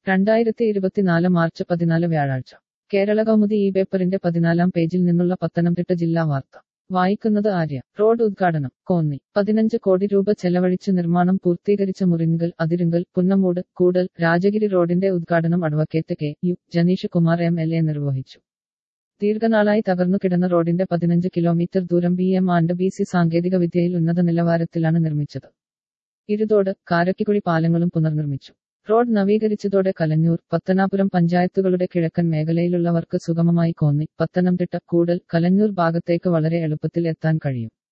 രണ്ടായിരത്തി ഇരുപത്തിനാല് മാർച്ച് പതിനാല് വ്യാഴാഴ്ച കേരള കൗമുദി ഈ പേപ്പറിന്റെ പതിനാലാം പേജിൽ നിന്നുള്ള പത്തനംതിട്ട ജില്ലാ വാർത്ത വായിക്കുന്നത് ആര്യ റോഡ് ഉദ്ഘാടനം കോന്നി പതിനഞ്ച് കോടി രൂപ ചെലവഴിച്ചു നിർമ്മാണം പൂർത്തീകരിച്ച മുറിങ്ങൽ അതിരുങ്കൽ പുന്നമൂട് കൂടൽ രാജഗിരി റോഡിന്റെ ഉദ്ഘാടനം advocate K U Janeesh Kumar M L A നിർവഹിച്ചു ദീർഘനാളായി തകർന്നു കിടന്ന റോഡിന്റെ പതിനഞ്ച് കിലോമീറ്റർ ദൂരം B M and B C സാങ്കേതിക വിദ്യയിൽ ഉന്നത നിലവാരത്തിലാണ് നിർമ്മിച്ചത് ഇരുതോട് കാരക്കിക്കുഴി പാലങ്ങളും പുനർനിർമ്മിച്ചു റോഡ് നവീകരിച്ചതോടെ കലഞ്ഞൂർ പത്തനാപുരം പഞ്ചായത്തുകളുടെ കിഴക്കൻ മേഖലയിലുള്ളവർക്ക് സുഗമമായി കോന്നി പത്തനംതിട്ട കൂടൽ കലഞ്ഞൂർ ഭാഗത്തേക്ക് വളരെ എളുപ്പത്തിൽ എത്താൻ കഴിയും